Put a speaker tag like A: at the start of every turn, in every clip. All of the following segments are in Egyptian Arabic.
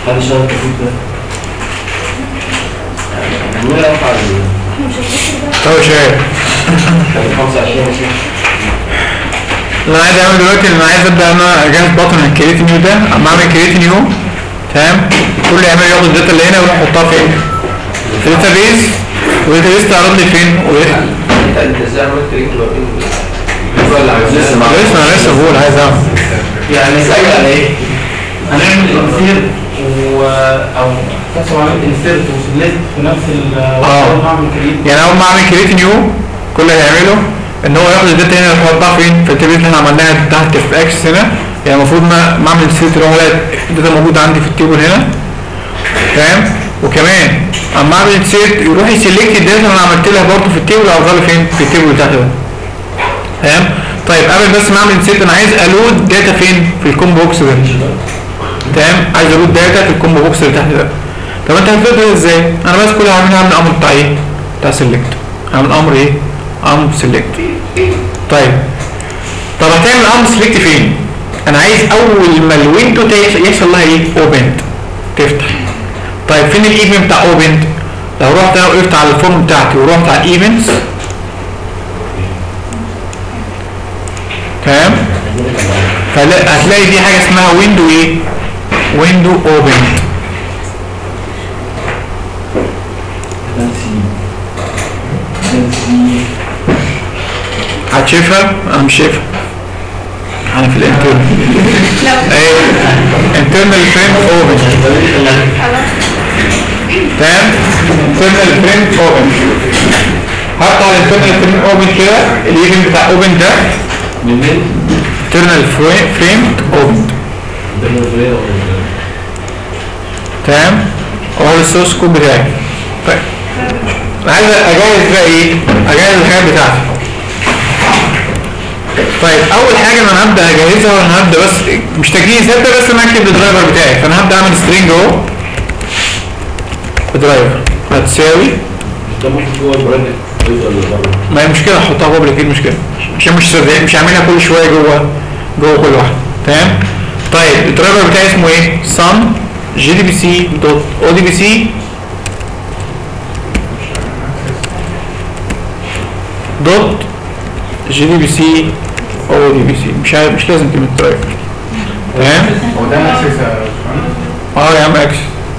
A: حد شغال التكليف ده؟ يعني مين يرفع ال
B: طب شايف
A: 25 مثلا؟
B: اللي انا عايز اعمله دلوقتي ان انا عايز ابدا ان انا اجهز بطن الكريت نيو ده اما اعمل كريت نيو تمام كل يعمل ياخد الداتا اللي هنا ويروح يحطها فين؟ في الداتا بيز والداتا بيز تعرض لي فين؟ ويروح
C: انت انت ازاي عملت ايه دلوقتي؟
A: لسه ما
B: لسه انا لسه بقول عايز اعمل
A: يعني سأل على ايه؟
D: هنعمل انسيرت و او كسر عمليه انسيرت وسلكت في نفس ال
B: آه.
D: هعمل كريت
B: يعني اول ما اعمل كريت نيو كل اللي هيعمله ان هو ياخد الداتا هنا يحطها فين في التيبل اللي احنا عملناها تحت في اكس هنا يعني المفروض ما ما اعمل سيلكت اللي هو الاقي الداتا موجوده عندي في التيبل هنا تمام وكمان اما اعمل سيلكت يروح يسلكت الداتا اللي انا عملت لها برضه في التيبل او فين في التيبل اللي تحت ده تمام طيب قبل بس ما اعمل سيلكت انا عايز الود داتا فين في الكومبو بوكس ده تمام عايز الود داتا في الكومبو بوكس اللي تحت ده طب انت هتفضل ازاي انا بس كل اللي هعمله هعمل امر بتاع ايه بتاع سيلكت هعمل امر ايه امر سيلكت طيب طب هتعمل امر سيلكت فين انا عايز اول ما الويندو تيح- يحصل لها ايه اوبند تفتح طيب فين الايفنت بتاع اوبند لو رحت انا وقفت على الفورم بتاعتي ورحت على الايفنتس تمام فلا هتلاقي دي حاجه اسمها ويندو ايه ويندو اوبند هتشوفها انا مش شايفها انا في الانترنال ايه انترنال فريم اوبن تمام انترنال فريم اوبن هفتح الانترنال فريم اوبن كده الايفنت بتاع اوبن ده
A: منين؟
B: انترنال فريم اوبن
A: ده من غير
B: تمام وهذا السورس كود بتاعي طيب انا عايز اجهز بقى ايه اجهز الحاجات بتاعتي طيب اول حاجه انا هبدا اجهزها وانا هبدا بس مش تجهيز هبدا بس انا اكتب الدرايفر بتاعي فانا هبدا اعمل سترينج اهو درايفر هتساوي
A: ده ممكن جوه البراكت يفضل بره
B: ما هي مشكله احطها جوه ايه المشكله عشان مش سريع مش هعملها كل شويه جوه جوه كل واحده تمام طيب الدرايفر بتاعي اسمه ايه sum جي دي بي سي دوت او دي بي سي دوت جي دي بي سي او دي بي سي مش عارف مش لازم كلمه درايفر تمام
E: هو ده اكسس يا باشمهندس
B: اه يا عم اكس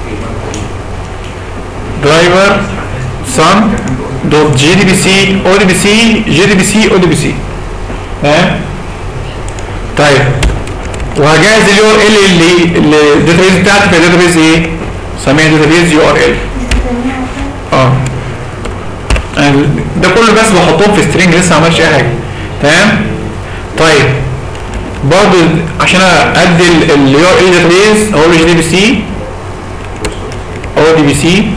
B: درايفر سم دوت جي دي بي سي او دي بي سي جي دي بي سي او دي بي سي تمام طيب وهجهز اليو ار ال اللي الداتابيز بتاعتي في الداتابيز ايه؟ سميها داتابيز يو ار ال اه ال- ده كله بس بحطهم في سترينج لسه ما عملش اي حاجه تمام طيب برضه عشان ادي اليو ار ال داتابيز اقول له جي دي بي سي او دي بي سي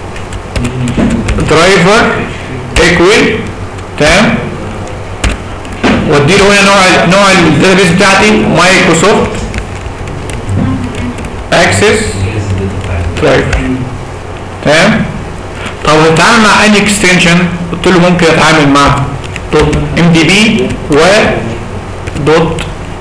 B: درايفر ايكوال تمام وادي له هنا نوع نوع الداتابيس بتاعتي مايكروسوفت اكسس درايفر تمام طب هتتعامل مع اني اكستنشن قلت له ممكن اتعامل مع دوت ام دي بي و دوت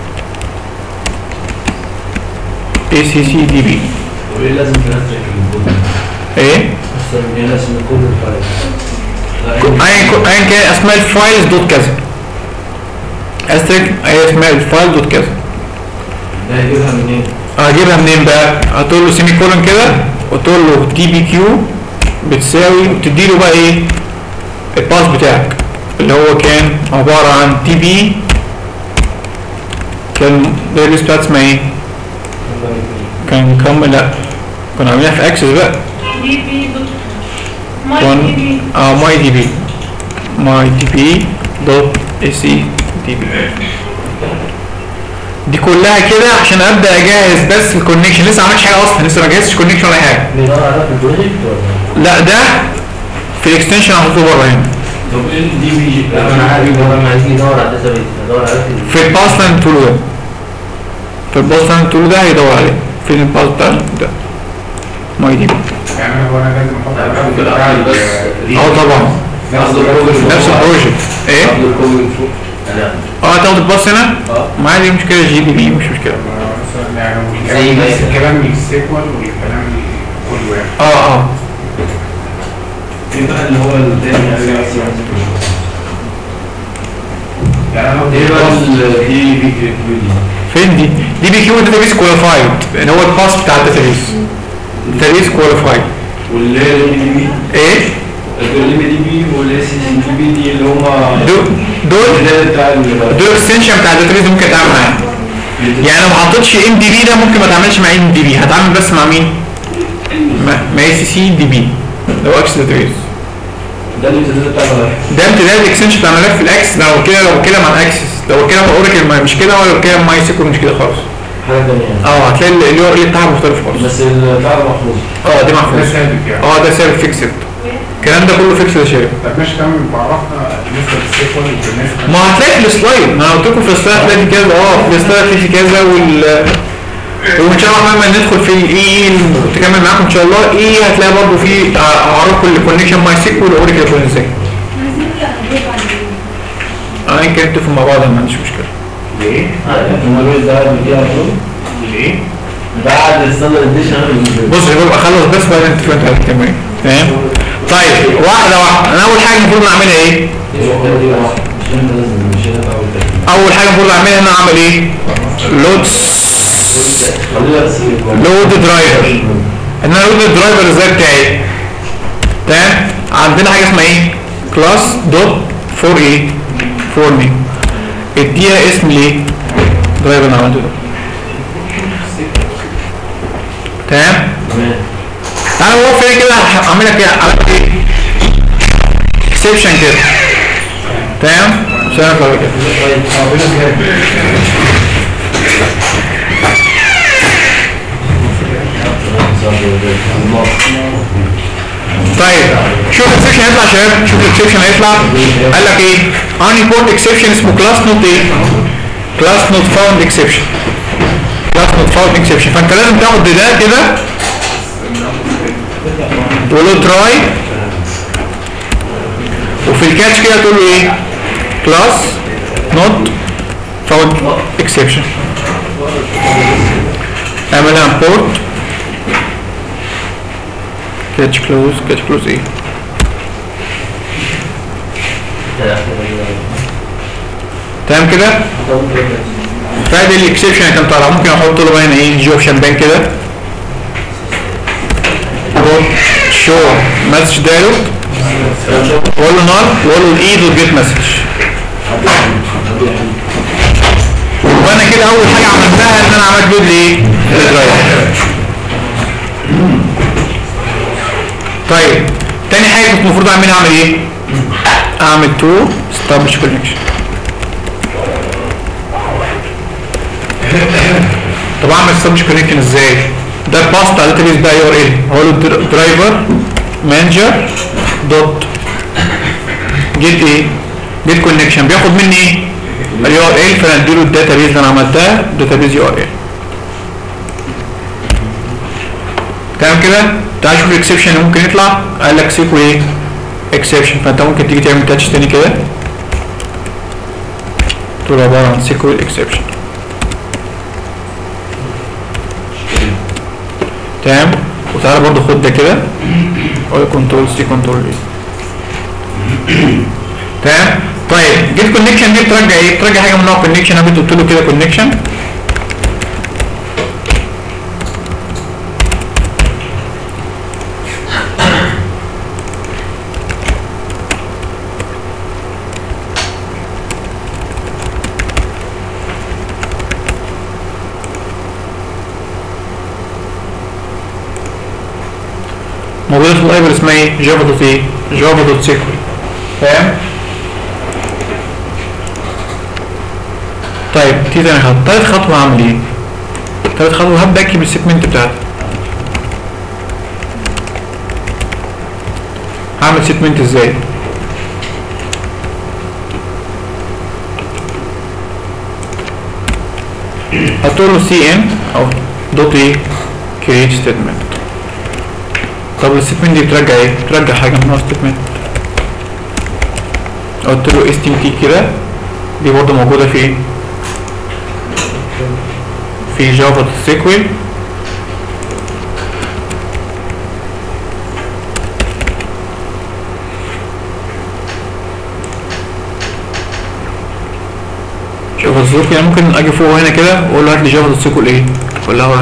B: اي سي سي دي بي
A: وايه لازم تنزل الكود؟
B: ايه
A: اصلا ايه لازم الكود الفايل؟
B: ايا كو- ايا كان اسماء الفايلز دوت كذا استرك اي اسماء الفايل دوت كذا
A: ده هيجيبها منين؟
B: هجيبها منين بقى هتقول له سيمي كولون كده وتقول له تي بي كيو بتساوي وتدي له بقى ايه الباس بتاعك اللي هو كان عبارة عن تي بي كان الداتابيس بتاعت اسمها ايه كان كم لا كنا عاملينها في اكسس بقى
F: دي بي دوت ماي
B: وان
F: دي بي
B: اه ماي دي بي ماي دي بي دوت اي سي دي بي دي كلها كده عشان ابدا اجهز بس الكونكشن لسه ما عملتش حاجه اصلا لسه ما جهزتش كونكشن ولا حاجه
A: ندور على في البروجكت ولا؟
B: لا ده في الاكستنشن هحطه بره هنا
A: طب ايه الدي بي؟
C: انا عارف هو لما عايزين ندور على الداتابيس ندور على في
B: في الباس لاين تولو ده في الباس لاين تولو ده هيدور عليه فين الباس بتاع ده ماي دي بي
E: يعني هو انا لازم احط
A: في
E: الرقم بتاع
A: الأول بس
E: ال-
B: اه طبعا
A: اخد الكود
B: نفس البروجكت ايه
A: اخد الكود من فوق انا
B: اه تاخد الباص هنا
A: اه
B: ما عادي مشكله جي دي بي مش مشكله
E: بس يعني
C: زي
E: والكلام
C: ما
E: نفس
C: هي.
E: الكلام من السيكوال والكلام كل واحد
B: اه اه
A: ايه بقى اللي هو التاني
E: يعني انا
A: ايه بقى ال دي بي كيو دي
B: فين دي؟ دي بي كيو داتابيس كواليفايد اللي هو الباس بتاع الداتابيس داتابيس كواليفايد
A: واللي هي الام دي بي
B: ايه؟
A: الام دي بي والاس سي دي بي دي اللي هما
B: دول دول
A: البداية بتاع ال-
B: دول اكستنشن بتاع الداتابيس دي ممكن اتعامل معاه يعني لو ما حطيتش ام دي بي ده ممكن ما اتعاملش مع ام دي بي هتعامل بس مع مين؟ مع مع اس سي دي بي لو اكس داتابيس
A: ده الامتداد بتاع الملف
B: ده امتداد الاكستنشن بتاع ملف الاكس لو كده لو كده مع الاكسس لو كده مع اوراكل ما- مش كده ولا كده مع ماي سيكول مش كده خالص
A: حاجة تانية
B: اه هتلاقي اليو ار ال بتاعها مختلف خالص
A: بس البتاع ده محفوظ
B: اه دي
E: ده
B: محفوظ
E: ثابت يعني
B: اه ده ثابت فيكسد الكلام ده كله فيكسد يا شباب
E: طب ماشي تمام يبقى عرفنا بالنسبه للسيكوال وبالنسبه
B: ما هتلاقي في السلايد ما انا قلت لكم في السلايد هتلاقي في كذا اه في السلايد هتلاقي في كذا وال وان شاء الله لما ندخل في الاي تكمل معاكم ان شاء الله ايه هتلاقي برضه في اه، اعراف الكونكشن ماي سيكول واوراكل يكون ازاي انا يمكن نتفق مع بعض ما عنديش مشكله
E: ليه؟
A: الموبايل ده بيجي على طول
E: ليه؟
A: بعد الستاندرد اديشن
B: بص يا بابا خلص بس بعدين نتفق انت هتكمل تمام طيب واحده واحده انا اول حاجه المفروض اعملها ايه
A: مش انت لازم مش انت اول ترتيب
B: اول حاجه المفروض اعملها ان انا اعمل ايه لود
A: خلينا بس
B: لود درايفر ان انا لود الدرايفر ازاي بتاعي تمام عندنا حاجه اسمها ايه كلاس دوت فور ايه فور مي اديها اسم ليه درايفر انا عملته ده تمام
A: تمام
B: تعالى هو فين كده هعمل لك ايه عملت ايه اكسبشن كده تمام عشان اطلع كده طيب شوف الاكسبشن هيطلع يا شباب شوف الاكسبشن هيطلع قال لك ايه ان ريبورت اكسبشن اسمه كلاس نوت ايه كلاس نوت فاوند اكسبشن كلاس نوت فاوند اكسبشن فانت لازم تاخد ده كده تقول له تراي وفي الكاتش كده تقول له ايه كلاس نوت فاوند اكسبشن اعملها امبورت كاتش كلوز كاتش كلوز ايه تمام كده فادي الاكسبشن اللي كان طالع ممكن احط له هنا ايه جو شامبان كده شو مسج دايلوج واقول له نار واقول له الاي دوت جيت مسج وانا كده اول حاجه عملتها ان انا عملت لود لايه للدرايف طيب تاني حاجه كنت المفروض اعملها اعمل ايه اعمل تو establish connection طب اعمل establish connection ازاي ده الباس بتاع الداتابيس بقى يو ار ال هقول له درايفر مانجر دوت جيت ايه جيت كونكشن بياخد مني ايه اليو ار ال فانا اديله الداتابيس اللي انا عملتها داتابيس يو ار ال تمام كده تعال شوف الاكسبشن اللي ممكن يطلع قال لك سيكو ايه اكسبشن فانت ممكن تيجي تعمل تاتش تاني كده تقول عباره عن سيكو اكسبشن تمام وتعالى برضو خد ده كده قول كنترول سي كنترول ايه تمام طيب جيت كونكشن دي بترجع ايه بترجع حاجه من نوع كونكشن انا قلت له كده كونكشن موجوده في اللايبرري اسمها ايه جافا دوت ايه جافا دوت سيكوال فاهم طيب تيجي تاني خطوه تالت خطوه هعمل ايه تالت خطوه هبدا اكتب السيجمنت بتاعتي هعمل سيجمنت ازاي هتقول له سي ان او دوت ايه كريت ستيتمنت طب الستمنت دي بترجع ايه؟ بترجع حاجة من نوع ستمنت قلت له اس تي تي كده دي برضه موجودة في ايه؟ في جافا سيكوال جافا سيكوال يعني ممكن اجي فوق هنا كده واقول له هات لي جافا سيكوال ايه ولا هو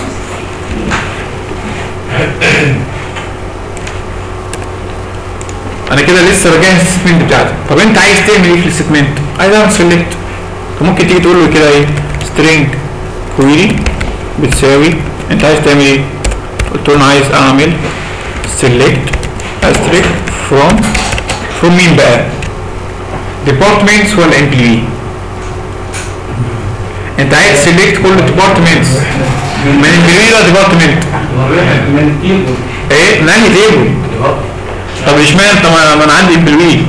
B: انا كده لسه بجهز الستمنت بتاعتي طب انت عايز تعمل ايه في الستمنت عايز اعمل سيلكت ممكن تيجي تقول له كده ايه string query بتساوي انت عايز تعمل ايه قلت له انا عايز اعمل select asterisk from from مين بقى departments ولا employee انت عايز select كل departments من employee ولا department
D: من التيبل
B: ايه من انهي تيبل طب اشمعنى انت ما ما انا عندي employee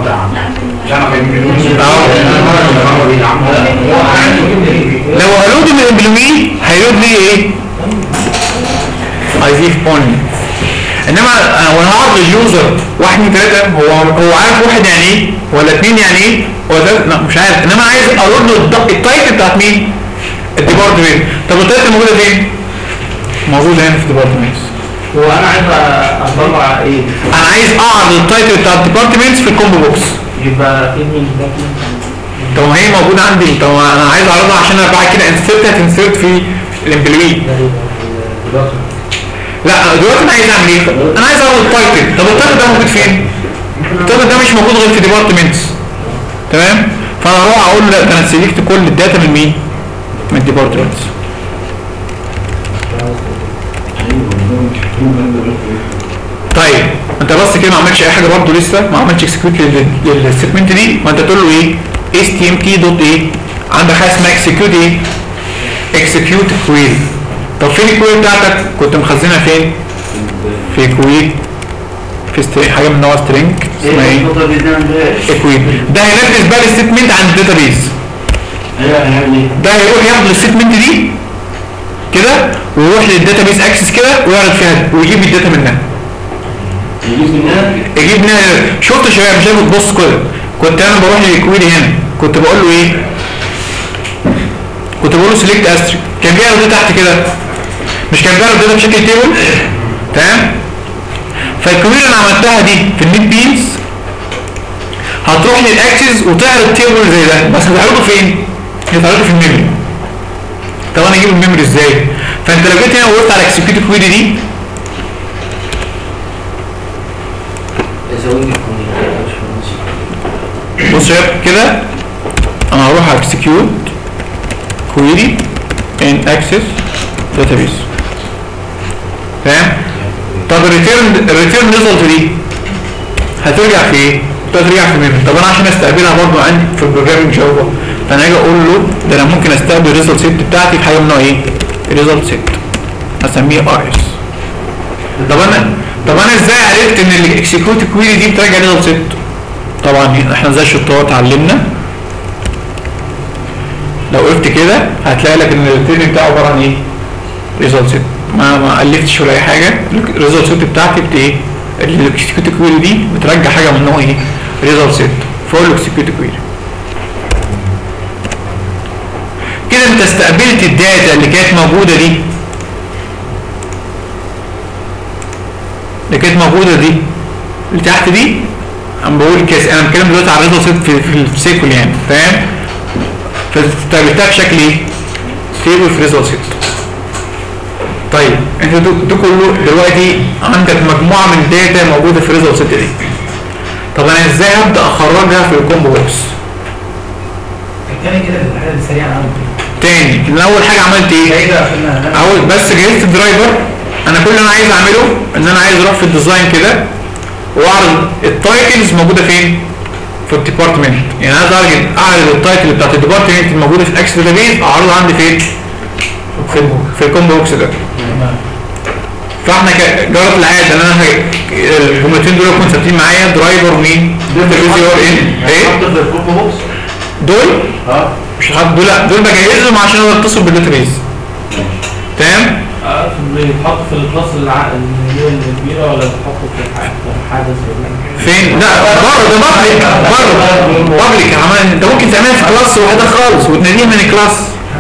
B: لو هلود من الامبلومي هيلود لي ايه هيضيف بوينت انما انا وانا هعرض لليوزر واحد من ثلاثة هو هو عارف واحد يعني ايه ولا اثنين يعني ايه ولا ثلاثة لا مش عارف انما عايز ارد له الد- التايتل بتاعت مين؟ الديبارتمنت طب التايتل موجودة فين؟ موجودة هنا في الديبارتمنت
D: هو انا عايز اطلع ايه
B: انا عايز اعرض التايتل بتاع الديبارتمنت في الكومبو بوكس
D: يبقى في مين
B: طب ما هي موجودة عندي طب انا عايز اعرضها عشان انا بعد كده انسرت هتنسرت في الامبلوي لا دلوقتي انا عايز اعمل ايه؟ انا عايز اعرض التايتل طب التايتل ده موجود فين؟ التايتل ده مش موجود غير في ديبارتمنتس تمام؟ فانا اروح اقول لا ده انا سيلكت كل الداتا من مين؟ من الديبارتمنتس طيب انت بس كده ما عملتش اي حاجه برضه لسه ما عملتش اكسكيوت للستمنت دي ما انت تقول له ايه htmt دوت ايه عندك حاجه اسمها اكسكيوت ايه اكسكيوت كويري طب فين الكويري بتاعتك كنت مخزنها فين في كويري في سترينج حاجه من نوع سترينج اسمها ايه كويري ده هينفذ بقى الستمنت عند الداتابيز ده هيروح ياخد الستمنت دي كده ويروح للداتابيز اكسس كده ويعرض فيها ويجيب الداتا منها يجيب منها شفت يا شباب مش لازم تبص كده كنت انا بروح للكويري هنا كنت بقول له ايه كنت بقول له سيلكت استريك كان بيعرض ده تحت كده مش كان بيعرض ده بشكل تيبل تمام فالكويري اللي انا عملتها دي في النت بينز هتروح للاكسس وتعرض تيبل زي ده بس هتعرضه فين؟ هتعرضه في الميموري طب انا اجيب الميموري ازاي؟ فانت لو جيت هنا وقفت على اكسكيوت كويري دي
C: زود الكوميونيكيشن
B: بص يا شباب كده انا هروح على execute query in access database فاهم طب الريتيرن الريتيرن ريزلت دي هترجع في ايه هترجع في ميموري طب انا عشان استقبلها برضه عندي في البروجرامينج جافا فانا اجي اقول له ده انا ممكن استقبل الريزلت سيت بتاعتي في حاجه من نوع ايه ريزلت سيت هسميه ار اس طب انا طب انا ازاي عرفت ان الاكسكيوت كويري دي بترجع ريزلت سيت طبعا احنا زي الشطار اتعلمنا لو وقفت كده هتلاقي لك ان الريتيرن بتاعه عباره عن ايه ريزلت سيت ما ما الفتش ولا اي حاجه الريزلت سيت بتاعتي بت ايه الاكسكيوت كويري دي بترجع حاجه من نوع ايه ريزلت سيت فوق الاكسكيوت كويري كده انت استقبلت الداتا اللي كانت موجوده دي اللي كانت موجوده دي اللي تحت دي انا بقول كاس انا بتكلم دلوقتي على الريزلت سيت في, في السيكول يعني فاهم فاستقبلتها بشكل ايه ستيبل في ريزلت سيت طيب انت ده ده كله دلوقتي عندك مجموعه من داتا موجوده في الريزلت سيت دي طب انا ازاي ابدا اخرجها في الكومبو بوكس
D: الثاني كده الحاجه السريعه قوي
B: تاني ان اول حاجه عملت ايه
D: بعيدة عشان
B: اول بس جهزت الدرايفر انا كل اللي انا عايز اعمله ان انا عايز اروح في الديزاين كده واعرض التايتلز موجوده فين في الديبارتمنت يعني انا عايز اعرض اعرض التايتل بتاعت الديبارتمنت الموجوده في الاكس داتابيز اعرضها عندي فين في في الكومبو بوكس ده فاحنا ك- جرت العاده ان انا ه- الجملتين دول يكونوا ثابتين معايا درايفر مين داتابيز يو ار ان ايه
C: حط في الكومبو بوكس
B: دول
C: اه
B: مش حاطط دول لا دول بجهزهم عشان اقدر اتصل بالداتابيز تمام
D: بيتحط في الكلاس الع- اللي هي الكبيره ولا بتحطه في الح- في الحدث ولا
B: فين لا بره ده بابليك بره بابليك عمال انت ممكن تعملها في كلاس واحده خالص وتناديها من الكلاس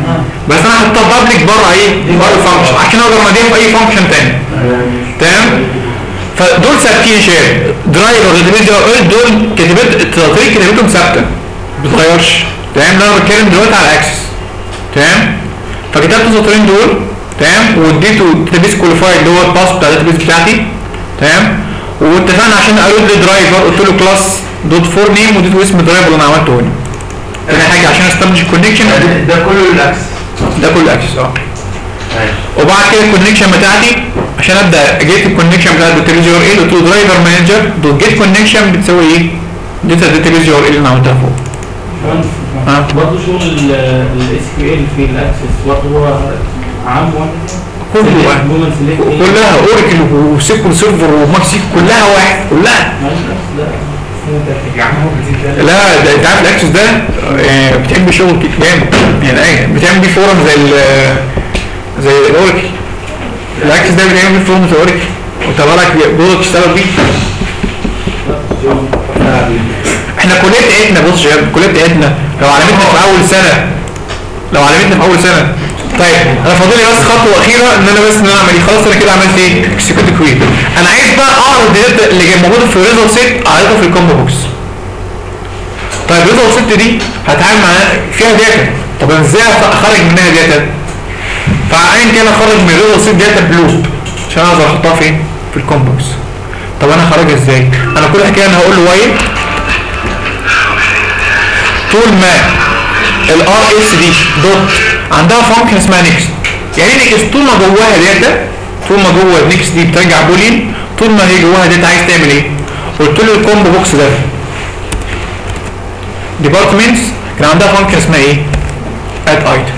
B: بس انا حطيتها بابليك بره ايه بره الفانكشن عشان اقدر اضيف اي فانكشن تاني تمام فدول ثابتين شير درايفر داتابيز دول كتابات التطبيق كتابتهم ثابته ما بتتغيرش تمام ده انا بتكلم دلوقتي على الاكسس تمام فكتبت السطرين دول تمام واديته داتابيز كواليفايد اللي هو الباس بتاع الداتابيز بتاعتي تمام واتفقنا عشان ارد درايفر قلت له كلاس دوت فور نيم واديته اسم الدرايفر اللي انا عملته هنا تاني حاجه عشان استبلش الكونكشن
C: ده كله الاكس
B: ده كله اكسس اه وبعد كده الكونكشن بتاعتي عشان ابدا جيت الكونكشن بتاع الداتابيز يو ار ال قلت له درايفر مانجر دوت جيت كونكشن بتساوي ايه؟ داتا الداتابيز يو ار ال اللي انا عملتها فوق ها؟
D: برضه شغل الاس كيو ال في الاكسس برضه هو عام ولا
B: كله واحد
D: جمل سيلكت ايه
B: كلها اوراكل وسيكول سيرفر وماكسيك كلها واحد كلها
E: يعني هو بيزيد
B: لا ده انت عارف الاكسس ده آه، بتحب شغل كتير جامد يعني ايه بتعمل بيه فورم زي ال زي الاوراكل الاكسس ده بتعمل بيه فورم زي الاوراكل وطلع لك جوه تشتغل بيه احنا الكليه بتاعتنا بص يا شباب الكليه بتاعتنا لو علمتنا في اول سنه لو علمتنا في اول سنه طيب انا فاضل لي بس خطوه اخيره ان انا بس ان انا اعمل ايه خلاص انا كده عملت ايه اكسكيوت كوير انا عايز بقى اعرض الداتا اللي جاي موجوده في الريزلت سيت اعرضها في الكومبو بوكس طيب الريزلت سيت دي هتعامل معاها فيها داتا طب انا ازاي اخرج منها داتا فايا كان اخرج من الريزلت سيت داتا بلوب عشان اقدر احطها فين في الكومبو بوكس طب انا هخرجها ازاي انا كل حكايه انا هقول له وايل طول ما الار اس دي دوت عندها فانكشن اسمها نيكست يعني نيكست طول ما جواها داتا طول ما جوه النيكست دي بترجع بولين طول ما هي جواها داتا عايز تعمل ايه قلت له الكومبو بوكس ده ديبارتمنتس كان عندها فانكشن اسمها ايه اد ايتم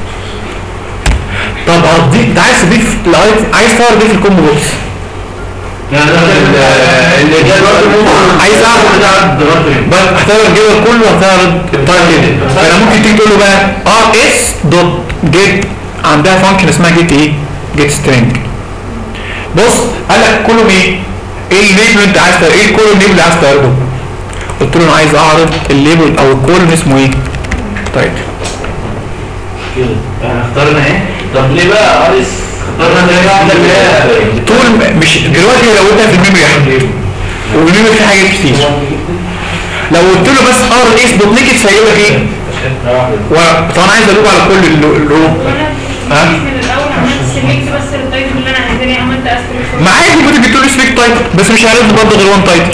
B: طب هتضيف انت عايز تضيف الايتم عايز تعرض ايه في الكومبو بوكس
C: يعني ده اللي جاي
B: عايز اعرف بس هتعرض الجدول كله هتعرض التايتل فانا ممكن تيجي تقول له بقى ار اس دوت جيت عندها فانكشن اسمها جيت ايه جيت سترينج بص قال لك كله ايه ايه الليبل اللي انت عايز تعرضه؟ ايه الكولوم الليبل اللي عايز تعرضه قلت له انا عايز اعرض الليبل او الكولوم اسمه ايه تايتل
C: كده احنا اخترنا ايه طب ليه بقى ارس اخترنا ايه واحده اللي هي
B: طول ما- مش دلوقتي لو قلتها في الميموري يا حبيبي والميموري فيه حاجات كتير لو قلت له بس ار اس دوت نيكت هيجيب لك ايه و- طبعا عايز ادوب على كل ال- الرو
F: وانا
B: ها؟
F: من الاول عملت سيلكت بس التايتل اللي انا عايزاني عملت اسكريبت
B: ما عادي كنت جبت له سبيك تايتل بس مش هيعرض برضه غير وان تايتل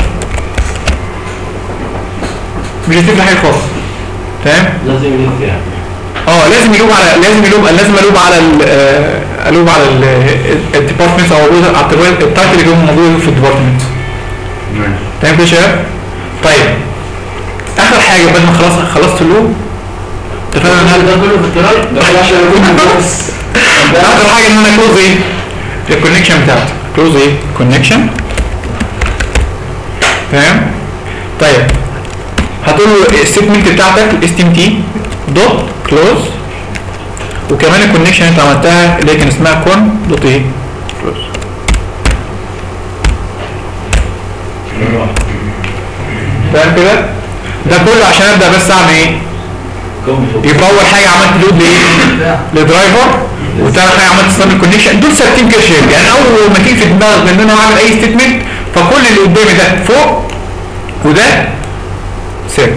B: مش هتفرق حاجه خالص تمام
C: لازم يلف يعني
B: اه لازم يلوب على لازم يلوب لازم الوب على ال آه، الوب على الديبارتمنت او موجود على التبا- التايتل اللي جوه موجود في الديبارتمنت تمام كده يا شباب طيب اخر حاجه بعد ما خلاص خلصت اللوب اتفقنا ان
C: ده كله في التراي ده كله عشان يكون بوكس
B: اخر حاجه ان انا كلوز ايه الكونكشن بتاعتي كلوز ايه كونكشن تمام طيب هتقول له الستمنت بتاعتك الاس تي ام تي دوت كلوز وكمان الكونكشن انت عملتها اللي هي كان اسمها كون دوت ايه كلوز فاهم كده ده كله عشان ابدا بس اعمل ايه يبقى اول حاجه عملت لود لايه لدرايفر وتاني حاجه عملت ستابل كونكشن دول ثابتين كده شيب يعني اول ما تيجي في دماغك ان انا هعمل اي ستيتمنت فكل اللي قدامي ده فوق وده ثابت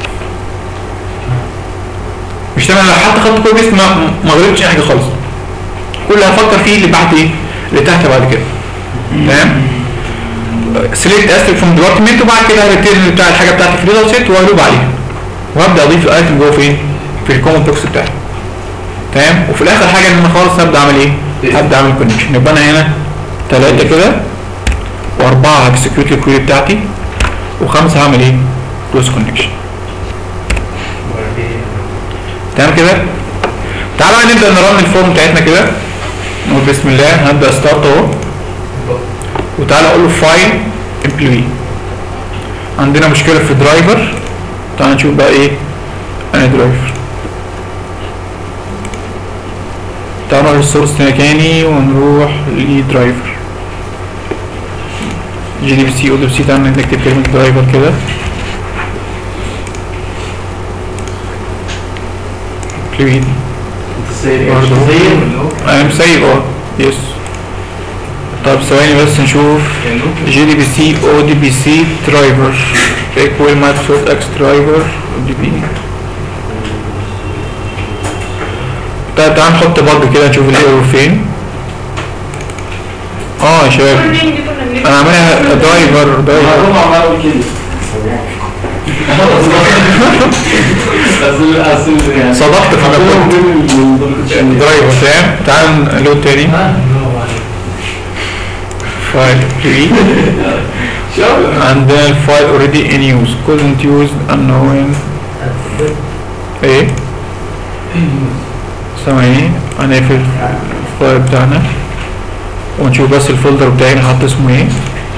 B: مش تمام لو حتى خدت كوبيس ما ما غلطتش اي حاجه خالص كل اللي هفكر فيه اللي بعد ايه اللي تحت بعد كده تمام سيلكت استريك فروم ديبارتمنت وبعد كده هريتيرن بتاع الحاجه بتاعتي في الريزلت سيت وهلوب عليها وابدا اضيف الايتم جوه فين في الكومن بوكس بتاعي تمام وفي الاخر حاجه ان انا خالص هبدا اعمل ايه هبدا اعمل كونكشن يبقى انا هنا ثلاثه كده واربعه هكسكيوت الكويري بتاعتي وخمسه هعمل ايه كلوز كونكشن تمام كده تعالى بقى نبدا نرن الفورم بتاعتنا كده نقول بسم الله هبدا ستارت اهو وتعالى اقول له فايل امبلوي عندنا مشكله في درايفر تعالى نشوف بقى ايه انا درايفر تعالى نروح للسورس تاني ونروح لدرايفر جي دي بي سي او دي بي سي تعالى نكتب كلمة درايفر كده امبلوي دي برضه انا مسيب اه يس طب ثواني بس نشوف جي دي بي سي او دي بي سي درايفر ايكوال مايكروسوفت اكس درايفر دي بي طيب تعال نحط برضه كده نشوف الايرور فين اه يا شباب
F: كل نيم دي كنا بنكتب.
B: انا عاملها درايفر درايفر
C: هم عمال اقول كده اصل اصل يعني
B: صدقت في مكتوب درايفر تمام تعال لود تاني فايل 3 and then file already in use couldn't use unknown ايه ثواني هنقفل الفايل بتاعنا ونشوف بس الفولدر بتاعي أنا حاطط اسمه ايه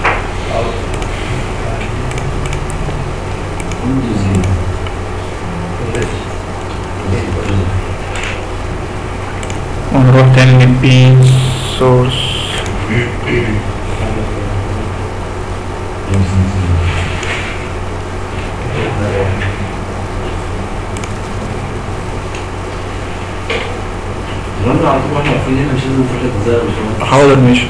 B: ونروح تاني للبين سورس
C: رنا على طول احنا واقفين هنا مش لازم نروح الجزائر مش
B: حاضر ماشي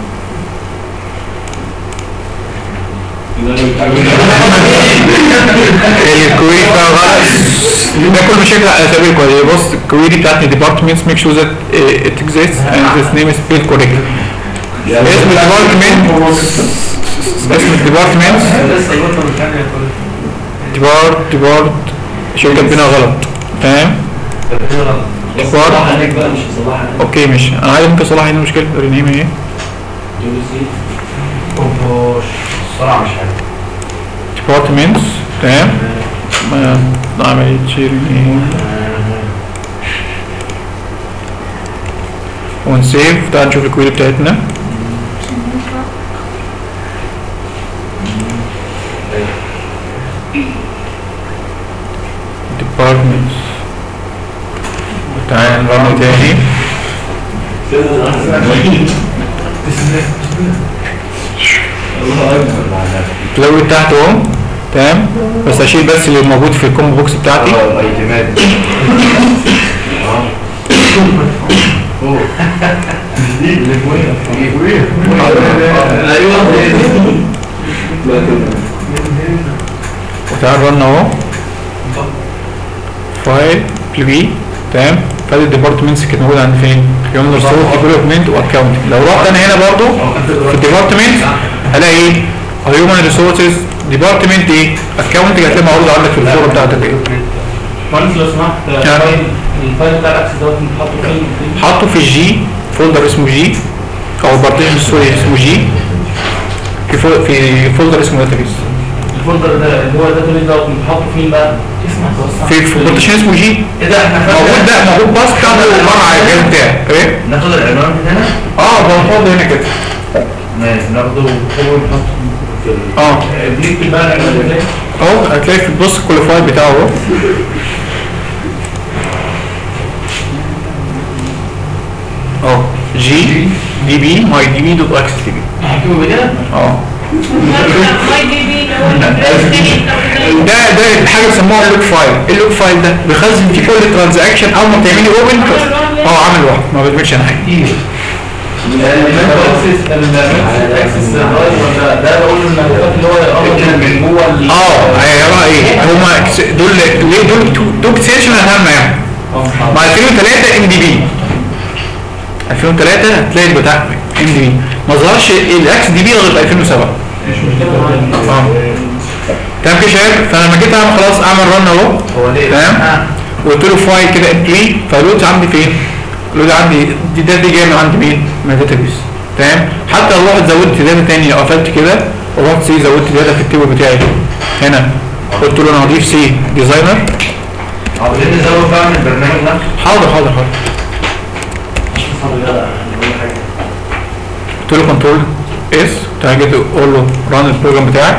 B: الكويري بتاع غلط ده كل مشاكل على سبيل كويس بص الكويري بتاعت departments make sure that uh, it exists and this name is spelled correctly اسم الديبارتمنت اسم الديبارتمنت
E: لسه الغرفه الثانيه كل
B: ديبارت ديبارت شو كاتبينها غلط تمام ديبارت
C: عليك بقى مش هصلحها
B: اوكي ماشي انا عايز ممكن اصلح هنا مشكله رينيم ايه
E: اوبوش الصراحه مش عارف
B: ديبارتمنتس تمام ما عمليه شيرين ايه ونسيف تعال نشوف الكويري بتاعتنا departments تعال نرن تاني
C: الله اكبر
B: تلاقي تحت اهو تمام بس اشيل بس اللي موجود في الكومبو بوكس بتاعتي
C: اه الايتمات ايوه
B: وتعال رن اهو فايل بي تمام فادي الديبارتمنتس كانت موجوده عند فين؟ في يوم ريسورس ديفلوبمنت واكونت لو رحت انا هنا برضو في الديبارتمنت هلاقي ايه؟ هيومن ريسورسز ديبارتمنت ايه؟ اكونت هتلاقي معروض عندك في الفورم بتاعتك ايه؟
D: مهندس لو سمحت
B: نعم.
D: الفايل الفايل بتاع الاكس دوت انت حاطه فين؟
B: حاطه في الجي فولدر اسمه جي او بارتيشن سوري اسمه جي في فول في فولدر اسمه داتابيس
D: الفولدر ده اللي هو الداتابيس دوت انت حاطه فين بقى؟ اسمع توسع
B: في في بارتيشن اسمه جي
D: ايه ده احنا
B: موجود ده موجود باس بتاعته مع الجهاز بتاعي ايه؟
C: ناخد العنوان من هنا
B: اه بنفضل هنا كده
C: ماشي ناخده هو نحطه في ال-
B: اه
D: بنكتب بقى العنوان ازاي؟
B: اهو هتلاقي في البص كل فايل بتاعه اهو اهو جي دي بي ماي دي بي دوت اكس تي بي
D: هكتبه بكده؟
B: اه
F: ماي دي بي اللي هو التاني
B: ده ده حاجه بيسموها اللوك فايل اللوك فايل ده بيخزن فيه كل ترانزاكشن اول ما بتعملي اوبن اه عامل واحد ما بيعملش انا حاجه
D: المنتال اكسس المنتال اكسس ولا ده بقول ان الخط اللي هو يقرب من جوه ال-
B: اه هيقرا ايه هما كس- دول ليه دول دول اكسبشن اهم يعني مع 2003 ام دي بي 2003 هتلاقي بتاع ام دي بي ما ظهرش الاكس دي بي غير في 2007 اه تمام كده يا شباب فانا لما جيت اعمل خلاص اعمل رن اهو
C: هو ليه؟
B: تمام وقلت له فايل كده امبلي فاللود عندي فين؟ اللود عندي دي داتا دي جايه من عند مين؟ من الداتابيس تمام حتى لو رحت زودت داتا تاني لو قفلت كده ورحت سي زودت داتا في التيبل بتاعي هنا قلت له انا هضيف سي ديزاينر
C: عاوزين نزود بقى من البرنامج نفسه
B: حاضر حاضر حاضر قلت له كنترول اس تعالى جيت اقول له ران البروجرام بتاعك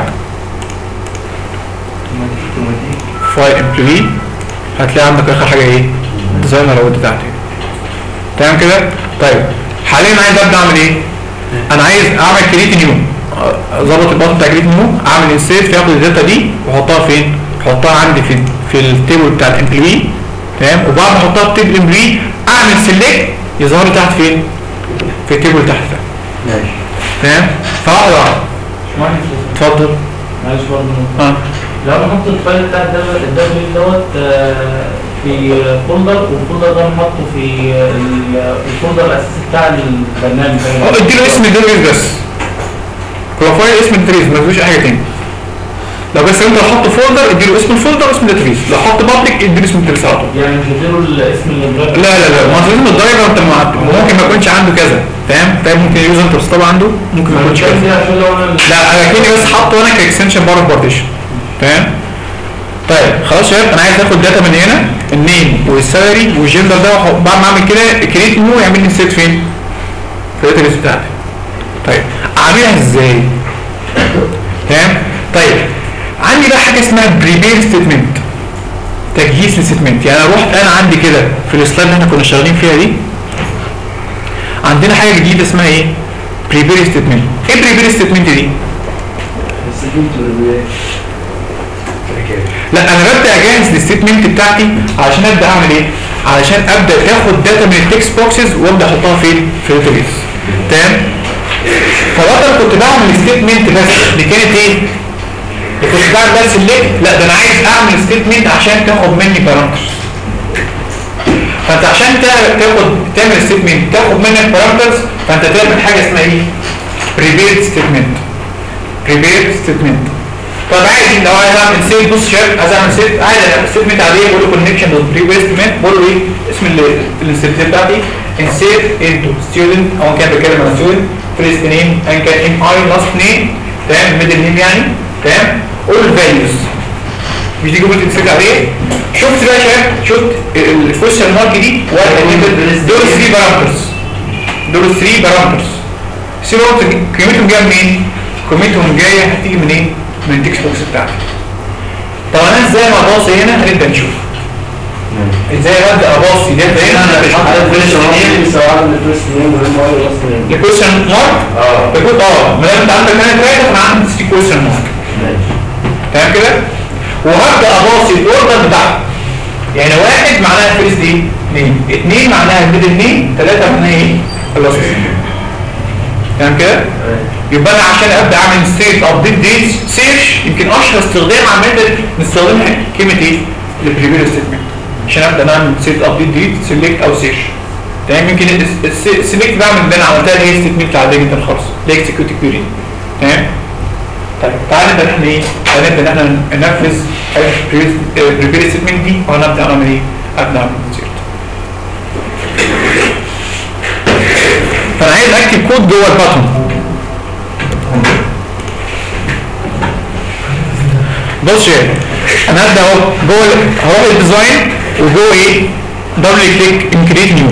B: فايل امبلي هتلاقي عندك اخر حاجه ايه ديزاينر او بتاعتي تمام كده طيب حاليا عايز ابدا اعمل ايه انا عايز اعمل كريت نيو اظبط الباص بتاع كريت نيو اعمل انسيت ياخد الداتا دي واحطها فين احطها عندي في في التيبل بتاع الامبلوي تمام وبعد ما احطها في التيبل الامبلوي اعمل سيلكت يظهر لي تحت فين في التيبل تحت ده
C: ماشي
B: فاهم فواحده واحده
D: معلش
B: اتفضل
D: معلش برضه
B: اه
D: لو انا حط الفايل بتاع الدبل الدبل دوت آه، في فولدر والفولدر ده محطه في ال- الفولدر الاساسي بتاع البرنامج
B: اه اديله اسم الداتابيس بس كلافايل اسم الداتابيس ما تدوش اي حاجه تاني لو بس انت حط فولدر اديله اسم الفولدر اسم الداتابيس لو حط بابليك اديله اسم الداتابيس على طول
D: يعني مش هديله الاسم اللي
B: لا لا لا ما لازم الدرايفر انت ما ممكن ما يكونش عنده كذا فاهم فاهم ممكن اليوزر انت طبعا عنده ممكن ما يكونش كذا
D: عشان لو انا
B: لا انا كده بس حاطه انا كاكستنشن بره البارتيشن فاهم طيب خلاص يا شباب انا عايز اخد داتا من هنا النيم والسالري والجندر ده وأحط- بعد ما اعمل كده كريت نيو يعمل لي سيت فين في الداتابيس بتاعتي طيب اعملها ازاي تمام طيب عندي بقى حاجه اسمها بريبير ستيتمنت تجهيز للستمنت يعني انا رحت انا عندي كده في السلايد اللي احنا كنا شغالين فيها دي عندنا حاجه جديده اسمها ايه بريبير ستيتمنت ايه بريبير ستيتمنت دي لا انا ببدا اجهز الستيتمنت بتاعتي علشان ابدا اعمل ايه علشان ابدا تاخد داتا من التكست بوكسز وابدا احطها فين في الداتابيس تمام فبدل كنت بعمل ستيتمنت بس اللي كانت ايه اللي كنت بعمل بس الليك لا ده انا عايز اعمل ستيتمنت عشان تاخد مني بارامترز فانت عشان تا- تاخد تعمل ستيتمنت تاخد منك بارامترز فانت تعمل حاجه اسمها ايه بريبيرد ستيتمنت بريبيرد ستيتمنت طب عادي لو عايز اعمل سيت بص شباب عايز اعمل سيت عايز اعمل ستيتمنت عاديه بقول له كونكشن دوت بريبيرد ستيتمنت بقول له ايه اسم الستيتمنت بتاعتي انسيت انتو ستودنت او كان بيتكلم عن ستودنت فيرست نيم ان كان ام اي لاست نيم تمام ميدل نيم يعني تمام قول الفاليوز مش دي جمله انسيت عاديه شفت بقى يا شباب شفت الكويشن مارك دي واحد اتنين، دول 3 بارامترز دول 3 بارامترز سيبهم قيمتهم جايه منين؟ قيمتهم جايه هتيجي منين؟ من التكست بوكس بتاعتي. طب انا ازاي ما اباصي هنا هنبدا نشوف. ازاي ابدا اباصي داتا هنا الكويشن مارك
C: اه
B: يكون اه ما دام انت عندك هنا ثلاثه فانا عندي 3 كويشن مارك تمام كده؟ وهبدا اباصي الاوردر بتاعتي. يعني واحد معناها فيرست ايه؟ نيم، اثنين معناها ميدل نيم، ثلاثه معناها ايه؟ خلاص تمام كده؟ يبقى انا عشان ابدا اعمل ستيت ابديت ديت سيرش يمكن اشهر استخدام عامه نستخدمها كلمه ايه؟ البريبير ستيتمنت عشان ابدا نعمل ستيت ابديت ديت سيلكت او سيرش تمام يمكن السيلكت بعمل اللي انا عملتها اللي هي ستيتمنت عاديه جدا خالص اللي هي اكسكيوت كويري تمام طيب تعالى نبدا احنا ايه؟ تعالى نبدا ان احنا ننفذ البريبير ستيتمنت دي وهنبدا نعمل ايه؟ ابدا اعمل سيرش فانا عايز اكتب كود جوه الباتون بص يا انا هبدا اهو جوه ال- هروح الديزاين وجوه ايه دبل كليك ان كريت نيو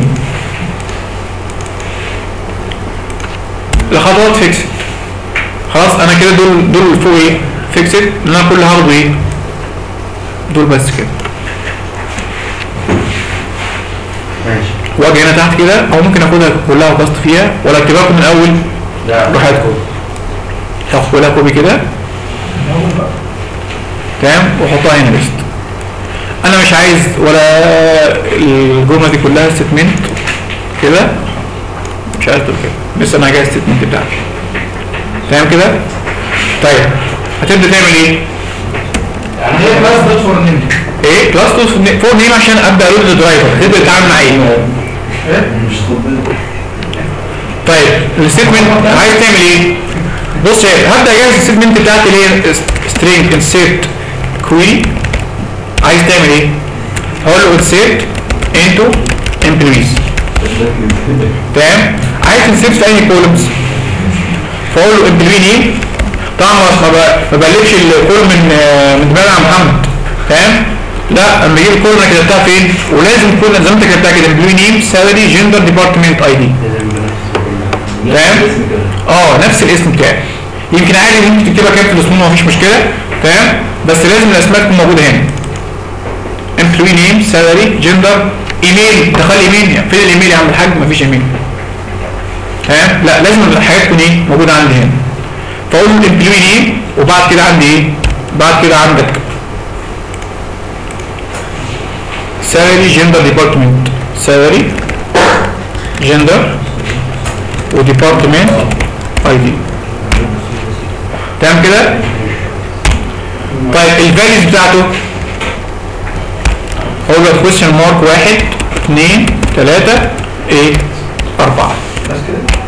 B: الخطوات فيكسد خلاص انا كده دول دول اللي فوق ايه فيكسد ان انا كل هارد ايه دول بس كده
C: ماشي
B: واجي هنا تحت كده او ممكن اخدها كلها وبسط فيها ولا اكتبها لكم من الاول
C: لا
B: براحتكم تاخد كلها كوبي كده تمام واحطها هنا ليست انا مش عايز ولا الجمله دي كلها ستمنت كده مش عايز دول كده بس انا عايز ستمنت بتاعتي تمام كده طيب هتبدا تعمل ايه
D: يعني هي كلاس دوت فور نيم
B: ايه كلاس فور نيم عشان ابدا ارد الدرايفر تبدا تتعامل مع ايه
C: مش طبيعي
B: طيب الستمنت عايز تعمل ايه بص يا هبدا اجهز الستمنت بتاعتي اللي هي string insert query عايز تعمل ايه هقول له insert into employees تمام عايز insert في اي columns فاقول له employee name طبعا ما ب- ما بقلبش الكولوم من آه، من دماغ عم محمد تمام لا اما اجيب الكولوم انا كتبتها فين ولازم كل زي ما انت كتبتها كده employee name salary gender department id تمام اه نفس الاسم بتاعي يمكن عادي ممكن تكتبها كده في الاسمون مفيش مشكله تمام بس لازم الاسماء تكون موجوده هنا employee name salary gender ايميل دخل ايميل يعني فين الايميل يا عم الحاج مفيش ايميل تمام لا لازم الحاجات تكون ايه موجوده عندي هنا فاقول له employee name وبعد كده عندي ايه بعد كده عندك salary gender department salary جندر وديبارتمنت اي دي تمام كده طيب الفاليوز بتاعته هو له كويشن مارك واحد اثنين ثلاثة ايه أربعة
A: بس كده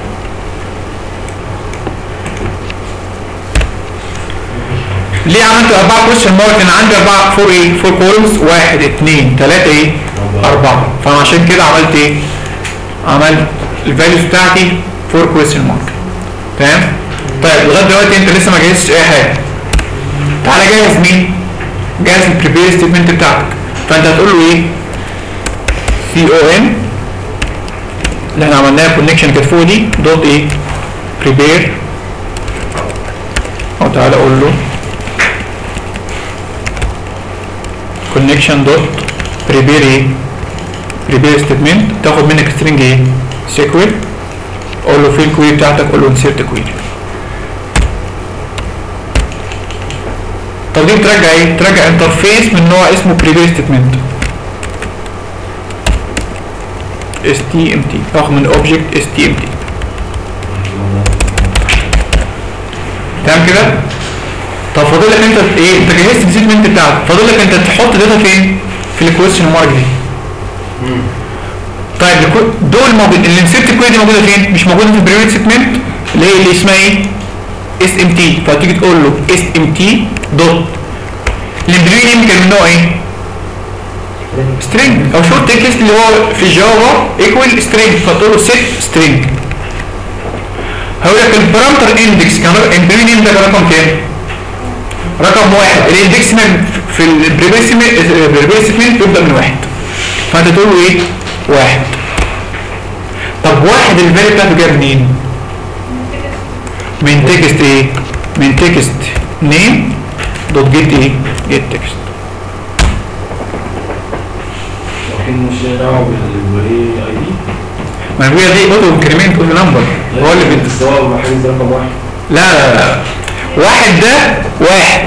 B: ليه عملت أربعة كويشن مارك؟ لأن عندي أربعة فور إيه؟ فور كولمز واحد اثنين ثلاثة إيه؟ أربعة فأنا عشان كده عملت إيه؟ عملت الفاليوز بتاعتي فور كويشن مارك تمام؟ طيب لغاية دلوقتي أنت لسه ما جهزتش أي حاجة تعالى جهز مين؟ جهز البريبير ستيتمنت بتاعتك فأنت هتقول له إيه؟ سي او ان اللي احنا عملناها كونكشن كانت فوق دي دوت ايه؟ بريبير او تعالى اقول له connection dot prepare ايه prepare statement تاخد منك string ايه SQL قول له في الكويري بتاعتك قول له insert query طب دي بترجع ايه ترجع انترفيس من نوع اسمه prepare statement STMT تاخد من object STMT تمام كده طب فاضل لك انت ايه انت جهزت الستمنت بتاعك فاضل لك انت تحط داتا فين في الكويشن مارك دي طيب الكو- دول موجود الانسيرت كويري دي موجوده فين مش موجوده في البريوريت ستمنت اللي هي اللي اسمها ايه اس ام تي فتيجي تقول له اس ام تي دوت الامبريوري نيم كان من نوع ايه سترينج او شورت تكست اللي هو في جافا ايكوال سترينج فتقول له سيت سترينج هقول لك البارامتر اندكس كان الامبريوري نيم ده كان رقم كام رقم واحد الاندكس من في البريبيسمنت بيبدا من واحد فانت تقول له ايه واحد طب واحد الفاليو بتاعته جايه منين من تكست ايه من تكست نيم دوت جيت ايه جيت تكست
C: لكن مش دعوه بالايه اي دي
B: ما هي دي اوتو انكريمنت اوتو نمبر هو اللي بت...
C: السواء حاجز رقم واحد
B: لا لا لا واحد ده واحد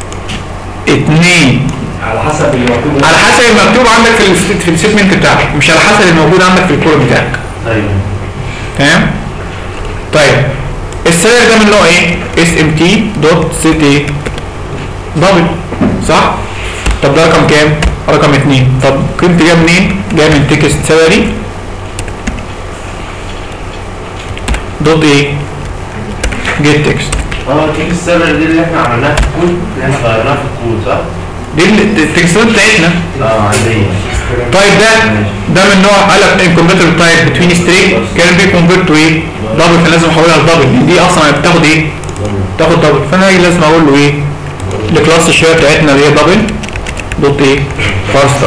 B: اتنين
C: على حسب اللي مكتوب
B: على حسب المكتوب عندك في الست- في الستمنت بتاعك مش على حسب الموجود عندك في الكور بتاعك
C: ايوه
B: تمام طيب السير ده من نوع ايه اس ام تي دوت سيت ايه دبل صح طب ده رقم كام رقم اتنين طب قيمتي جايه منين جايه من تكست سالري دوت ايه جيت تكست
C: اه كيك السيرفر دي اللي احنا عملناها في الكود اللي احنا غيرناها في الكود صح؟
B: دي ال- التكستات بتاعتنا
C: اه عادية
B: طيب ده ده من نوع قال لك انكمبيوتر تايب بتوين سترينج كان بي كونفيرت تو ايه دبل كان لازم احولها لدبل لان دي اصلا بتاخد ايه تاخد دبل فانا هاجي لازم اقول له ايه الكلاس الشويه بتاعتنا اللي هي دبل دوت ايه فارست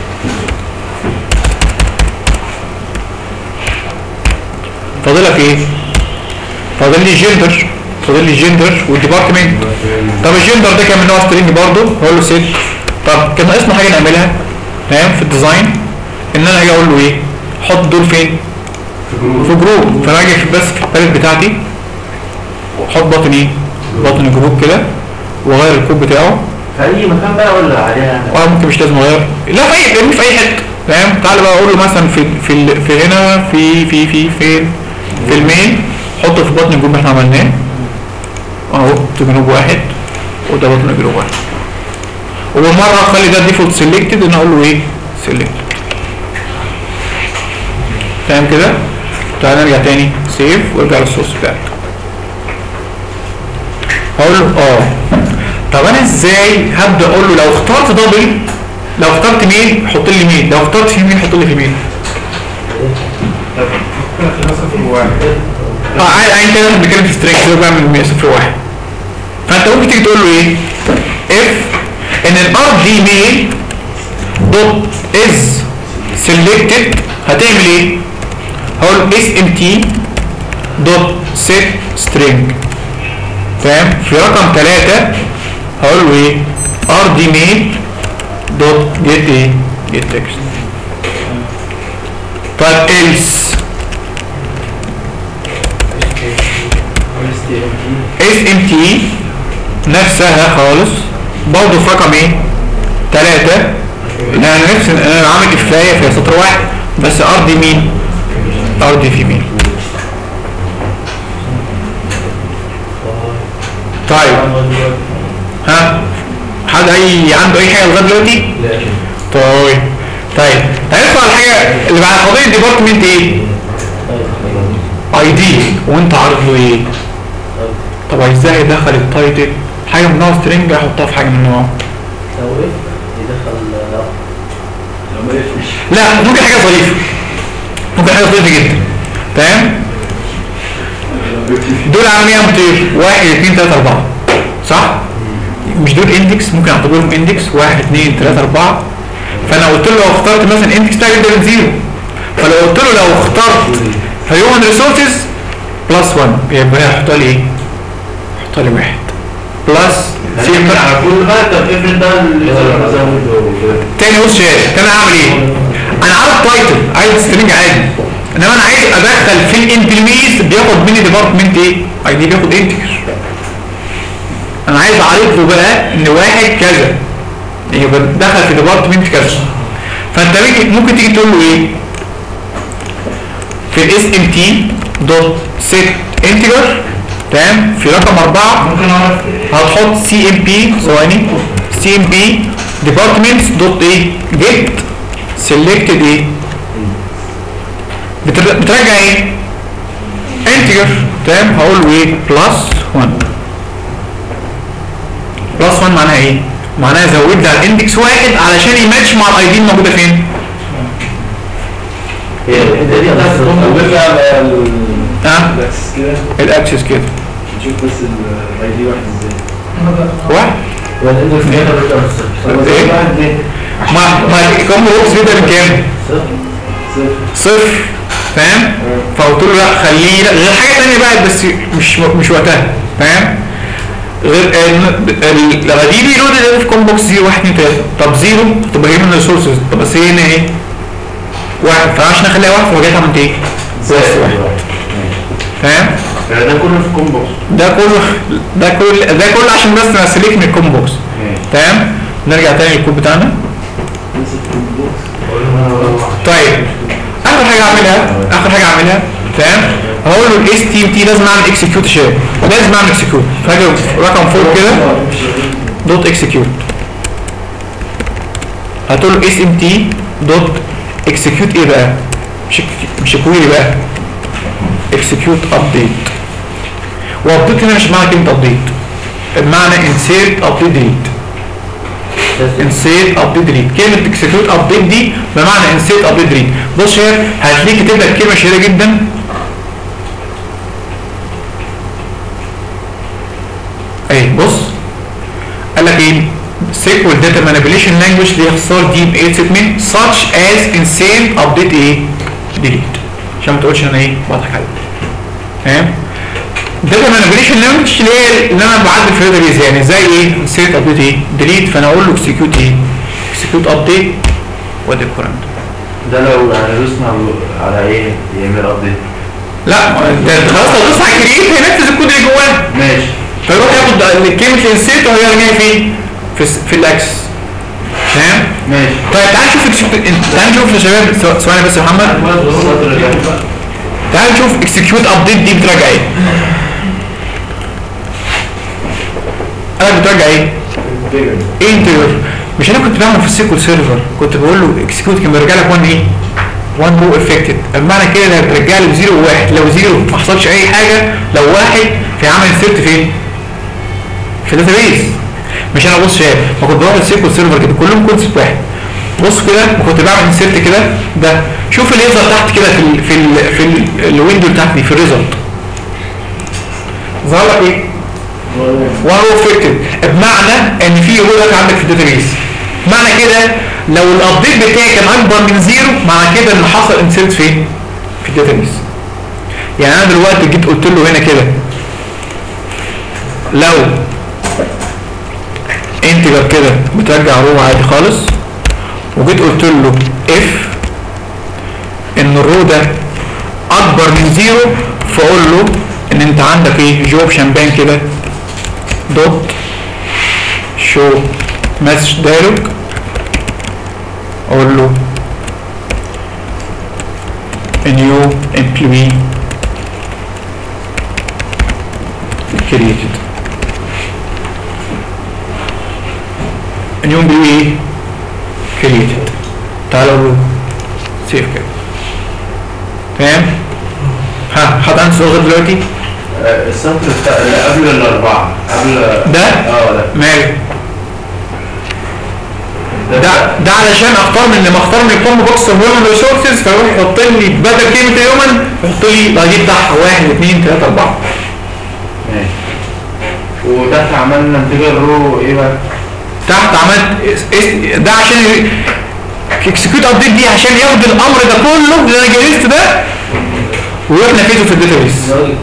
B: فاضلك ايه فاضل لي جندر فاضل لي جندر والديبارتمنت طب الجندر ده كان من نوع سترينج برضه هقول له سيت طب كان ناقصنا حاجه نعملها تمام في الديزاين ان انا اجي اقول له ايه حط دول فين في جروب فانا اجي في- بس في الباليت بتاعتي واحط بطن ايه بطن الجروب كده واغير الكود بتاعه
C: في اي مكان بقى ولا عليها
B: اه ممكن مش لازم اغير لا في اي ارميه في اي حته تمام تعالى بقى اقول له مثلا في في ال- في هنا في في في فين في المين حطه في بطن الجروب اللي احنا عملناه اهو في جروب واحد وده بطن الجروب واحد وبالمره اخلي ده ديفولت سيلكتد ان اقول له ايه سيلكت تمام كده تعالى نرجع تاني سيف وارجع للسورس بتاعك هقول له اه طب انا ازاي هبدا اقول له لو اخترت دبل لو اخترت مين حط لي مين لو اخترت في مين حط لي في مين اه عادي عادي كده احنا بنتكلم في سترينج كده بعمل 101 فانت ممكن تيجي تقول له ايه اف ان الار دي ميل دوت از سيلكتد هتعمل ايه هقول اس ام تي دوت سيت سترينج فاهم في رقم ثلاثة هقول له ايه ار دي ميل دوت جيت ايه جيت تكست طيب else اس ام تي نفسها خالص برضه في رقم ايه ثلاثة انا نفس انا عامل افلاية في سطر واحد بس ار دي مين ار دي فيميل طيب ها حد اي عنده اي حاجه لغايه دلوقتي
A: لا كده
B: طيب طيب هندخل على الحاجه اللي بعد قضيه ديبارتمنت ايه اي دي وانت عارض له ايه طب ازاي يدخل التايتل حاجه من نوع سترينج احطها في حاجه من نوع
D: لو ايه يدخل لا
A: لو ما يفرش
B: لا ممكن حاجه ظريفه ممكن حاجه ظريفه جدا تمام دول عاملين ايه يا مطير؟ واحد اثنين ثلاثة أربعة صح؟ مش دول اندكس ممكن اعتبرهم اندكس واحد اثنين ثلاثة أربعة فأنا قلت له لو اخترت مثلا اندكس بتاعي يبدأ من زيرو فلو قلت له لو اخترت هيومن ريسورسز بلس 1 يبقى هي هيحط لي ايه؟ هيحط لي واحد بلس سي
C: هنعمل على كل بقى طب افرض ده اللي
B: تاني بص شايف تاني اعمل ايه انا عارف تايتل عايز سترينج عادي انما انا عايز ادخل في الانترميز بياخد مني ديبارتمنت ايه اي دي بياخد انتجر انا عايز اعرض له بقى ان واحد كذا يبقى دخل في ديبارتمنت كذا فانت ممكن ممكن تيجي تقول له ايه في الاس ام تي دوت سيت انتجر تمام في رقم اربعه
C: ممكن اعرف
B: هتحط سي ام بي ثواني سي ام بي ديبارتمنتس دوت ايه جيت سيلكتد ايه بتر- بترجع ايه انتجر تمام هقول له ايه بلس 1 بلس 1 معناها ايه معناها زود لي على الاندكس واحد علشان يماتش مع الاي دي الموجوده فين
C: هي الحته دي بتاعت
A: لو
C: الكمبيوتر.
A: نرجع على
B: ها
A: الاكسس كده
B: الاكسس كده
A: نشوف بس الاي دي واحد ازاي
B: واحد
D: هو الاندكس بتاعته بيبقى من الصفر.
B: طب ايه ما ما كم بوكس بيبدا من كام
A: صفر
B: صفر فاهم فقلت له لا خليه لا غير حاجه ثانيه بقى بس مش مش وقتها فاهم غير الغدير يلود ده في كوم بوكس 0 1 2 3 طب 0 تبقى هي من الريسورسز طب بس هي هنا ايه واحد فعشان اخليها واحد فبقيت عملت ايه بس واحد فاهم
C: ده كله في كومبوكس
B: ده كله ده كل ده كله عشان بس نسلك من الكوم بوكس تمام نرجع تاني للكود بتاعنا طيب اخر حاجه اعملها اخر حاجه اعملها تمام هقول له الاس تي ام تي لازم اعمل اكسكيوت شير لازم اعمل اكسكيوت فاجي رقم فوق كده دوت اكسكيوت هتقول له اس ام تي دوت اكسكيوت ايه بقى مش مش كويري بقى اكسكيوت ابديت وابديت هنا مش معنى كلمه ابديت بمعنى انسيرت ابديت ديليت انسيت ابديت ديليت كلمه اكسكيوت ابديت دي بمعنى انسيت ابديت ديليت بص هنا هتلاقي كاتب لك كلمه شهيره جدا اهي بص قال لك ايه سيكوال داتا مانيبيوليشن لانجويج اللي هي اختصار دي ام اي سيجمنت such as insane update ايه ديليت عشان ما تقولش انا ايه بضحك عليك فاهم داتا مانيبيوليشن لانجويج اللي هي اللي انا بعدل في الداتابيز يعني زي ايه insane update ايه ديليت فانا اقول له اكسكيوت ايه اكسكيوت ابديت وادي الكلام ده
C: ده لو يعني دوسنا على- على ايه يعمل ابديت
B: لا ما انت أنت خلاص لو دوست على كريت هينفذ الكود اللي جواه
C: ماشي
B: فيروح ياخد كلمه الانسيت وهي رميها فين في الس- في الاكس تمام
C: ماشي
B: طيب تعال نشوف execute- تعال نشوف يا شباب ثو- ثواني بس يا محمد
C: السطر ده
B: تعال نشوف اكسكيوت ابديت دي بتراجع ايه انا بتراجع ايه انتجر مش انا كنت بعمل في السيكول سيرفر كنت بقول له اكسكيوت كان بيرجع لك 1 ايه 1 رو افكتد بمعنى كده ده بترجع لي بزيرو وواحد لو زيرو ما حصلش اي حاجه لو واحد في عمل انسيرت فين في الداتابيز مش انا بص شايف ما كنت بروح السيكول سيرفر كده كلهم كونسبت واحد بص كده وكنت بعمل انسيرت كده ده شوف اللي يظهر تحت كده في ال في ال في ال الويندو اللي تحت دي في الريزلت ظهر لك ايه؟ وان رو افكتد بمعنى ان في رولك عندك في الداتابيز معنى كده لو الابديت بتاعي كان اكبر من زيرو معنى كده ان حصل انسيرت فين؟ في الداتابيز يعني انا دلوقتي جيت قلت له هنا كده لو انتجر كده بترجع رو عادي خالص وجيت قلت له اف ان الرو ده اكبر من زيرو فاقول له ان انت عندك ايه جوب شامبان كده دوت شو مسج دايلوج اقول له a new employee created a new employee created تعالوا سيف كده تمام ها حد عنده سؤال لغايه دلوقتي
C: آه، السطر بتاع اللي قبل الأربعة قبل
B: ده
C: اه ده
B: ماله ده ده علشان اختار من لما اختار من الكومب بوكس هيومن ريسورسز فيروح يحط لي بدل كلمه هيومن يحط لي الاي دي بتاعها 1 2 3 4
C: ماشي وتحت عملنا انتجر رو ايه بقى؟
B: تحت عملت اس- اس- ده عشان اكسكيوت ابديت دي عشان ياخد الامر ده كله اللي انا جهزت ده ويروح نفذه في الداتابيس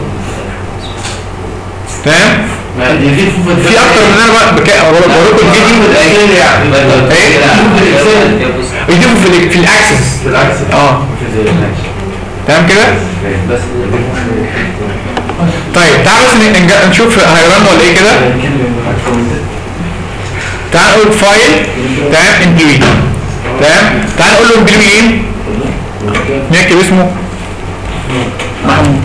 B: تمام
C: ما دي دي
B: في اكتر من انا بقى بك- بوريكم الفيديو
C: الاكل يعني
B: ايه يضيفوا في ال- في الاكسس
C: بالعكس
B: اه تمام كده
C: بس
B: طيب تعال بس ن- نج- نشوف هيرن ولا ايه كده تعال نقول فايل تمام امبلوي تمام تعال نقول له امبلوي ايه نكتب اسمه محمود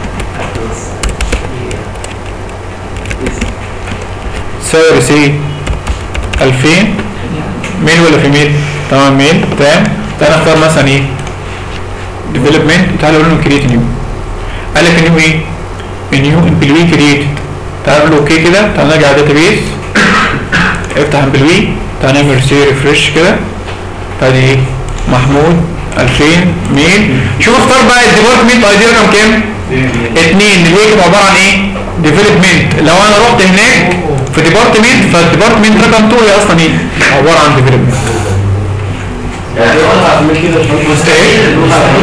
B: سعر سي 2000 ميل ولا فيميل تمام ميل تمام تعال نختار مثلا ايه ديفلوبمنت تعال نقول له كريت نيو قال لك نيو ايه نيو امبلوي كريت تعال نقول له اوكي كده تعال نرجع داتابيس افتح امبلوي تعال نعمل سي ريفرش كده ادي ايه محمود 2000 ميل شوف اختار بقى الديبارتمنت اي دي رقم كام اتنين اللي هي كانت عباره عن ايه ديفلوبمنت لو انا رحت هناك في ديبارتمنت فالديبارتمنت رقم 2 هي اصلا ايه عباره عن ديفلوبمنت
C: يعني انا هعمل كده
B: مستحيل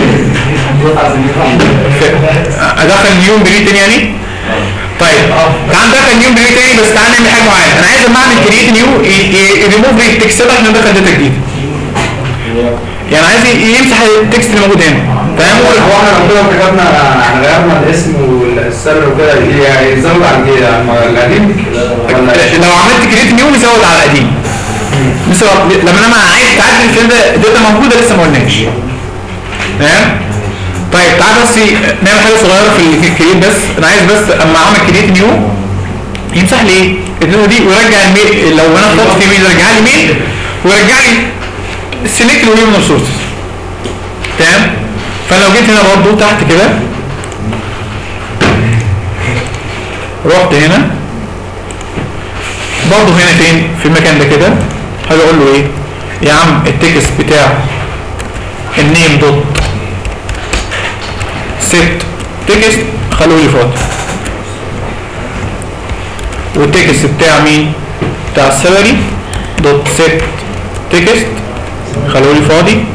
B: ادخل نيوم بريد تاني يعني طيب تعال ندخل نيوم بريد تاني بس تعال نعمل حاجه معينه انا عايز لما اعمل كريت نيو ريموف التكست ده عشان ندخل داتا جديد يعني عايز ي- يمسح التكست اللي موجود هنا تمام
E: هو احنا لو كده كتبنا يعني غيرنا الاسم والسر وكده يعني يزود عن ايه يعني القديم ولا
B: لو عملت كريت نيو نزود على القديم لسه لما انا عايز تعدل الفيلد ده داتا موجوده لسه ما قلناش تمام طيب تعال بس نعمل حاجه صغيره في الكريت بس انا عايز بس اما اعمل كريت نيو يمسح لي ايه الداتا دي ويرجع الميل لو انا اخترت في ميل يرجع لي ميل ويرجع لي السلكت الهيومن ريسورسز تمام فلو جيت هنا برضو تحت كده رحت هنا برضه هنا فين في المكان ده كده هاجي اقول له ايه يا عم التكست بتاع النيم دوت ست تكست خلوه لي فاضي والتكست بتاع مين بتاع السالري دوت ست تكست خلوه لي فاضي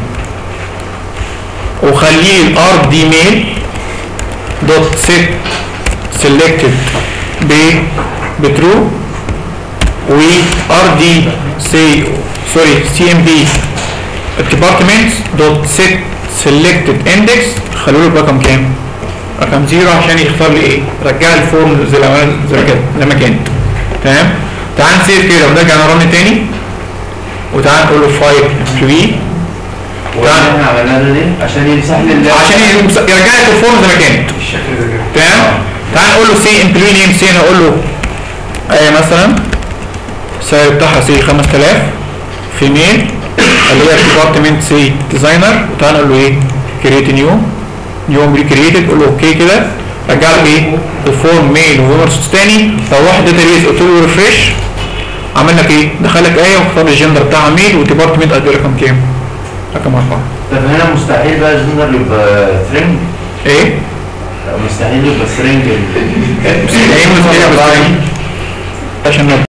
B: وخليه الار دي ميل دوت ست سيلكتد ب بترو و ار دي سي سوري سي ام بي الديبارتمنت دوت سيت سيلكتد اندكس خلوا له رقم كام؟ رقم زيرو عشان يختار لي ايه؟ رجع لي الفورم زي ما زي كده زي ما كانت تمام؟ تعال نسيب كده ونرجع نرن تاني وتعال نقول له فايل امبلوي
C: وده احنا عملناه ده ليه؟ عشان يمسح لي ال-
B: عشان يمس- يرجع لك الفورم زي ما كانت
E: الشكل ده كده
B: تمام تعال نقول له سي امبلوي نيم سي انا اقول له ايه مثلا السعر بتاعها سي 5000 في ميل اللي هي ديبارتمنت سي ديزاينر وتعال نقول له ايه كريت نيو نيو امبلوي كريتد قول له اوكي كده رجع لك ايه الفورم ميل وورس تاني لو واحد داتابيز قلت له ريفرش عمل لك ايه دخل لك ايه واختار الجندر بتاعها ميل وديبارتمنت قد رقم كام رقم اربعه
C: طب هنا مستحيل بقى الجندر يبقى ترنج
B: ايه
C: مستحيل يبقى سترينج
B: ايه مستحيل بس عشان